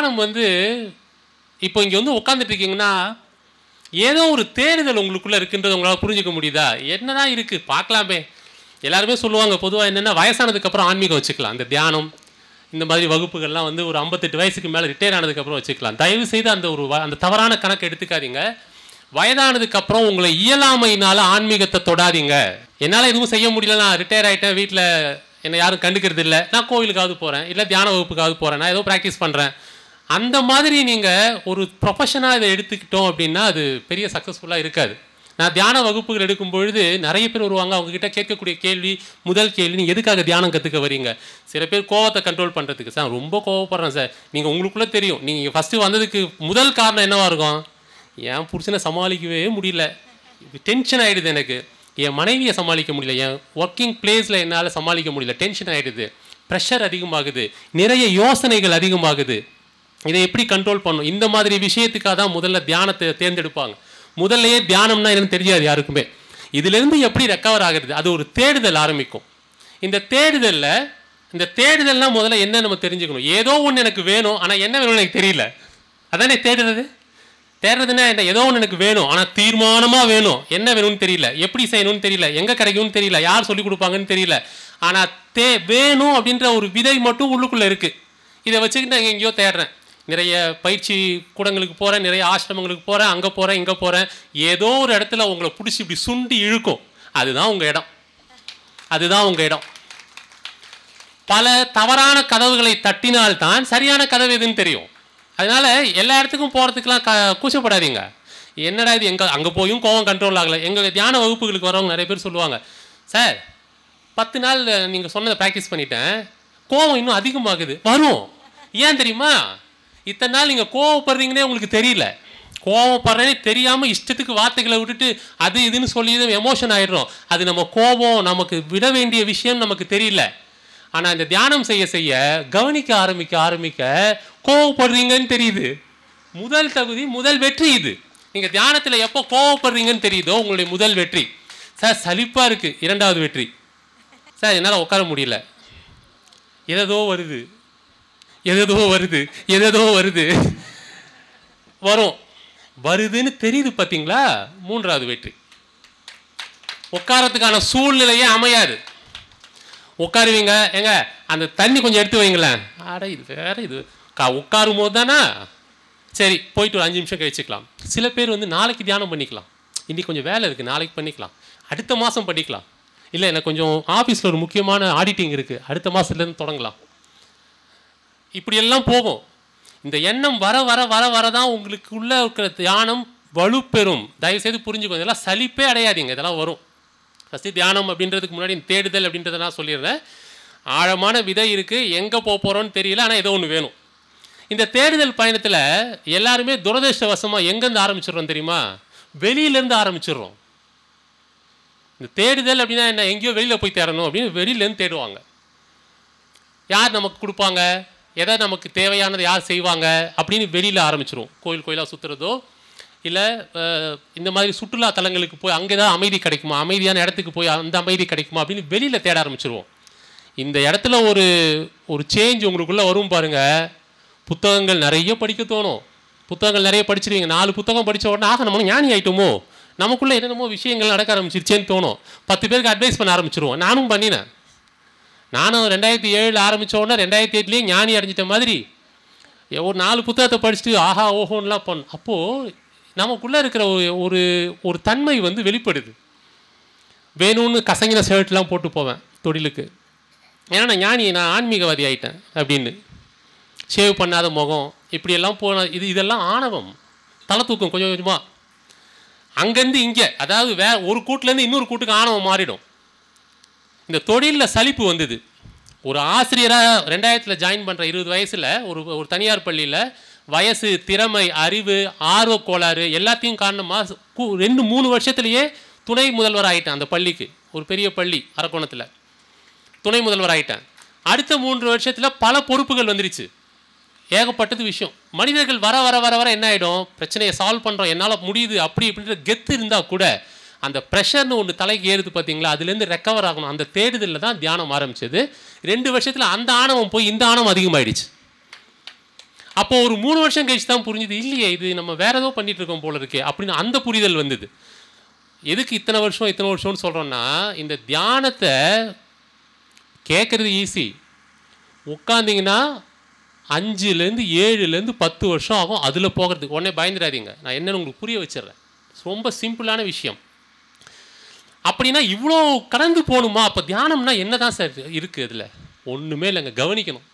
தியானம் வந்து இப்போ இங்கே வந்து உட்காந்துட்டு இருக்கீங்கன்னா ஏதோ ஒரு தேடுதல் உங்களுக்குள்ளே இருக்குன்றது உங்களால் புரிஞ்சுக்க முடியுதா என்னதான் இருக்குது பார்க்கலாமே எல்லாருமே சொல்லுவாங்க பொதுவாக என்னென்னா வயசானதுக்கப்புறம் ஆன்மீகம் வச்சுக்கலாம் இந்த தியானம் இந்த மாதிரி வகுப்புகள்லாம் வந்து ஒரு ஐம்பத்தெட்டு வயசுக்கு மேலே ரிட்டையர் ஆனதுக்கப்புறம் வச்சுக்கலாம் தயவு செய்து அந்த ஒரு வ- அந்த தவறான கணக்கை எடுத்துக்காதீங்க வயதானதுக்கப்புறம் உங்களை இயலாமையினால ஆன்மீகத்தை தொடாதீங்க என்னால் எதுவும் செய்ய முடியல நான் ரிட்டையர் ஆகிட்டேன் வீட்டில் என்னை யாரும் கண்டுக்கிறது இல்லை நான் கோவிலுக்காவது போகிறேன் இல்லை தியான வகுப்புக்காவது போகிறேன் நான் ஏதோ ப்ராக்டிஸ் பண்ணுறேன் அந்த மாதிரி நீங்கள் ஒரு ப்ரொஃபஷனாக இதை எடுத்துக்கிட்டோம் அப்படின்னா அது பெரிய சக்ஸஸ்ஃபுல்லாக இருக்காது நான் தியான வகுப்புகள் எடுக்கும் பொழுது நிறைய பேர் வருவாங்க அவங்க கிட்ட கேட்கக்கூடிய கேள்வி முதல் கேள்வி நீ எதுக்காக தியானம் கற்றுக்க வரீங்க சில பேர் கோவத்தை கண்ட்ரோல் பண்ணுறதுக்கு சார் ரொம்ப கோவப்படுறேன் சார் நீங்கள் உங்களுக்குள்ளே தெரியும் நீங்கள் ஃபஸ்ட்டு வந்ததுக்கு முதல் காரணம் என்னவா இருக்கும் என் புருஷனை சமாளிக்கவே முடியல டென்ஷன் ஆகிடுது எனக்கு என் மனைவியை சமாளிக்க முடியல என் ஒர்க்கிங் பிளேஸில் என்னால் சமாளிக்க முடியல டென்ஷன் ஆகிடுது ப்ரெஷர் அதிகமாகுது நிறைய யோசனைகள் அதிகமாகுது இதை எப்படி கண்ட்ரோல் பண்ணும் இந்த மாதிரி விஷயத்துக்காக தான் முதல்ல தியானத்தை தேர்ந்தெடுப்பாங்க முதல்லயே தியானம்னா என்னன்னு தெரியாது யாருக்குமே இதிலிருந்து எப்படி ரெக்கவர் ஆகுறது அது ஒரு தேடுதல் ஆரம்பிக்கும் இந்த தேடுதலில் இந்த தேடுதல்னா முதல்ல என்ன நம்ம தெரிஞ்சுக்கணும் ஏதோ ஒன்று எனக்கு வேணும் ஆனால் என்ன வேணும்னு எனக்கு தெரியல அதானே தேடுறது தேடுறதுன்னா என்ன ஏதோ ஒன்று எனக்கு வேணும் ஆனால் தீர்மானமாக வேணும் என்ன வேணும்னு தெரியல எப்படி செய்யணும்னு தெரியல எங்கே கிடைக்கும்னு தெரியல யார் சொல்லி கொடுப்பாங்கன்னு தெரியல ஆனால் தே வேணும் அப்படின்ற ஒரு விதை மட்டும் உள்ளுக்குள்ளே இருக்குது இதை வச்சுக்கிட்டு நான் எங்கேயோ தேடுறேன் நிறைய பயிற்சி கூடங்களுக்கு போகிறேன் நிறைய ஆசிரமங்களுக்கு போகிறேன் அங்கே போகிறேன் இங்கே போகிறேன் ஏதோ ஒரு இடத்துல உங்களை பிடிச்சி இப்படி சுண்டி இழுக்கும் அதுதான் உங்கள் இடம் அதுதான் உங்கள் இடம் பல தவறான கதவுகளை தட்டினால்தான் சரியான கதவு எதுன்னு தெரியும் அதனால எல்லா இடத்துக்கும் போகிறதுக்கெலாம் க கூச்சப்படாதீங்க என்னடா இது எங்கே அங்கே போயும் கோவம் கண்ட்ரோல் ஆகலை எங்கள் தியான வகுப்புகளுக்கு வரவங்க நிறைய பேர் சொல்லுவாங்க சார் பத்து நாள் நீங்கள் சொன்னதை ப்ராக்டிஸ் பண்ணிட்டேன் கோவம் இன்னும் அதிகமாகுது வரும் ஏன் தெரியுமா இத்தனை நாள் நீங்கள் கோவப்படுறீங்கன்னே உங்களுக்கு தெரியல கோவப்படுறேனே தெரியாமல் இஷ்டத்துக்கு வார்த்தைகளை விட்டுட்டு அது இதுன்னு சொல்லி எமோஷன் ஆயிடுறோம் அது நம்ம கோபம் நமக்கு விட வேண்டிய விஷயம் நமக்கு தெரியல ஆனால் இந்த தியானம் செய்ய செய்ய கவனிக்க ஆரம்பிக்க ஆரம்பிக்க கோவப்படுறீங்கன்னு தெரியுது முதல் தகுதி முதல் வெற்றி இது நீங்கள் தியானத்தில் எப்போ கோவப்படுறீங்கன்னு தெரியுதோ உங்களுடைய முதல் வெற்றி சார் சலிப்பாக இருக்குது இரண்டாவது வெற்றி சார் என்னால் உட்கார முடியல எதோ வருது எதோ வருது எதோ வருது வரும் வருதுன்னு தெரியுது பார்த்தீங்களா மூன்றாவது வெற்றி உட்காரத்துக்கான சூழ்நிலையே அமையாது உட்காருவீங்க ஏங்க அந்த தண்ணி கொஞ்சம் எடுத்து வைங்களேன் ஆட இது வேற இது கா உட்காரும் போது தானே சரி போயிட்டு ஒரு அஞ்சு நிமிஷம் கழிச்சுக்கலாம் சில பேர் வந்து நாளைக்கு தியானம் பண்ணிக்கலாம் இன்னைக்கு கொஞ்சம் வேலை இருக்குது நாளைக்கு பண்ணிக்கலாம் அடுத்த மாதம் பண்ணிக்கலாம் இல்லை எனக்கு கொஞ்சம் ஆஃபீஸில் ஒரு முக்கியமான ஆடிட்டிங் இருக்குது அடுத்த மாதத்துலேருந்து தொடங்கலாம் இப்படியெல்லாம் போகும் இந்த எண்ணம் வர வர வர வர தான் உங்களுக்கு உள்ள இருக்கிற தியானம் வலுப்பெறும் தயவுசெய்து புரிஞ்சுக்கோங்க இதெல்லாம் சலிப்பே அடையாதீங்க இதெல்லாம் வரும் ஃபஸ்ட்டு தியானம் அப்படின்றதுக்கு முன்னாடி இந்த தேடுதல் அப்படின்றத நான் சொல்லிடுறேன் ஆழமான விதை இருக்குது எங்கே போக போகிறோன்னு தெரியல ஆனால் ஏதோ ஒன்று வேணும் இந்த தேடுதல் பயணத்தில் எல்லாருமே துரதிருஷ்டவசமாக எங்கேருந்து ஆரம்பிச்சிடுறோம் தெரியுமா வெளியிலேருந்து ஆரம்பிச்சிடுறோம் இந்த தேடுதல் அப்படின்னா என்ன எங்கேயோ வெளியில் போய் தேடணும் அப்படின்னு வெளியிலேருந்து தேடுவாங்க யார் நமக்கு கொடுப்பாங்க எதை நமக்கு தேவையானதை யார் செய்வாங்க அப்படின்னு வெளியில் ஆரம்பிச்சிரும் கோயில் கோயிலாக சுற்றுறதோ இல்லை இந்த மாதிரி சுற்றுலா தலங்களுக்கு போய் அங்கே தான் அமைதி கிடைக்குமா அமைதியான இடத்துக்கு போய் அந்த அமைதி கிடைக்குமா அப்படின்னு வெளியில் தேட ஆரம்பிச்சிருவோம் இந்த இடத்துல ஒரு ஒரு சேஞ்ச் உங்களுக்குள்ளே வரும் பாருங்க புத்தகங்கள் நிறைய படிக்க தோணும் புத்தகங்கள் நிறைய படிச்சிருவீங்க நாலு புத்தகம் படித்த உடனே ஆக நம்ம ஞானி ஆயிட்டோமோ நமக்குள்ளே என்னென்னமோ விஷயங்கள் நடக்க ஆரம்பிச்சிருச்சேன்னு தோணும் பத்து பேருக்கு அட்வைஸ் பண்ண ஆரம்பிச்சிருவோம் நானும் பண்ணினேன் நானும் ரெண்டாயிரத்தி ஏழில் ஆரம்பித்த உடனே ரெண்டாயிரத்தி எட்டுலேயே ஞானி அடைஞ்சிட்ட மாதிரி ஒரு நாலு புத்தகத்தை படிச்சுட்டு ஆஹா ஓஹோன்லாம் பண்ண அப்போது நமக்குள்ளே இருக்கிற ஒரு ஒரு ஒரு தன்மை வந்து வெளிப்படுது வேணும்னு கசங்கின ஷர்ட்லாம் போட்டு போவேன் தொழிலுக்கு ஏன்னா நான் ஞானி நான் ஆன்மீகவாதி ஆயிட்டேன் அப்படின்னு ஷேவ் பண்ணாத முகம் இப்படியெல்லாம் போன இது இதெல்லாம் ஆணவம் தலை தூக்கம் கொஞ்சம் கொஞ்சமாக அங்கேருந்து இங்கே அதாவது வே ஒரு கூட்டிலேருந்து இன்னொரு கூட்டுக்கு ஆணவம் மாறிடும் இந்த தொழிலில் சலிப்பு வந்தது ஒரு ஆசிரியராக ரெண்டாயிரத்தில் ஜாயின் பண்ணுற இருபது வயசில் ஒரு ஒரு தனியார் பள்ளியில் வயசு திறமை அறிவு ஆர்வ கோளாறு எல்லாத்தையும் காரணமாக கு- ரெண்டு மூணு வருஷத்துலேயே துணை முதல்வர் ஆகிட்டேன் அந்த பள்ளிக்கு ஒரு பெரிய பள்ளி அரக்கோணத்தில் துணை முதல்வர் ஆகிட்டேன் அடுத்த மூன்று வருஷத்தில் பல பொறுப்புகள் வந்துருச்சு ஏகப்பட்டது விஷயம் மனிதர்கள் வர வர வர வர என்ன ஆகிடும் பிரச்சனையை சால்வ் பண்ணுறோம் என்னால் முடியுது அப்படி இப்படின்ற கெத்து இருந்தால் கூட அந்த ப்ரெஷர்னு ஒன்று தலைக்கு ஏறுது பார்த்தீங்களா அதுலேருந்து ரெக்கவர் ஆகணும் அந்த தேடுதலில் தான் தியானம் ஆரம்பிச்சது ரெண்டு வருஷத்தில் அந்த ஆணவம் போய் இந்த ஆணவம் அதிகமாயிடுச்சு அப்போ ஒரு மூணு வருஷம் கழிச்சு தான் புரிஞ்சுது இல்லையே இது நம்ம வேற ஏதோ பண்ணிட்டு இருக்கோம் போல இருக்கே அப்படின்னு அந்த புரிதல் வந்தது எதுக்கு இத்தனை வருஷம் இத்தனை வருஷம்னு சொல்கிறோன்னா இந்த தியானத்தை கேட்குறது ஈஸி உட்காந்திங்கன்னா அஞ்சுலேருந்து ஏழுலேருந்து பத்து வருஷம் ஆகும் அதில் போகிறதுக்கு உடனே பயந்துடாதீங்க நான் என்னன்னு உங்களுக்கு புரிய வச்சிடுறேன் ரொம்ப சிம்பிளான விஷயம் அப்படின்னா இவ்வளோ கடந்து போகணுமா அப்போ தியானம்னா என்ன தான் சார் இருக்குது இதில் ஒன்றுமே இல்லைங்க கவனிக்கணும்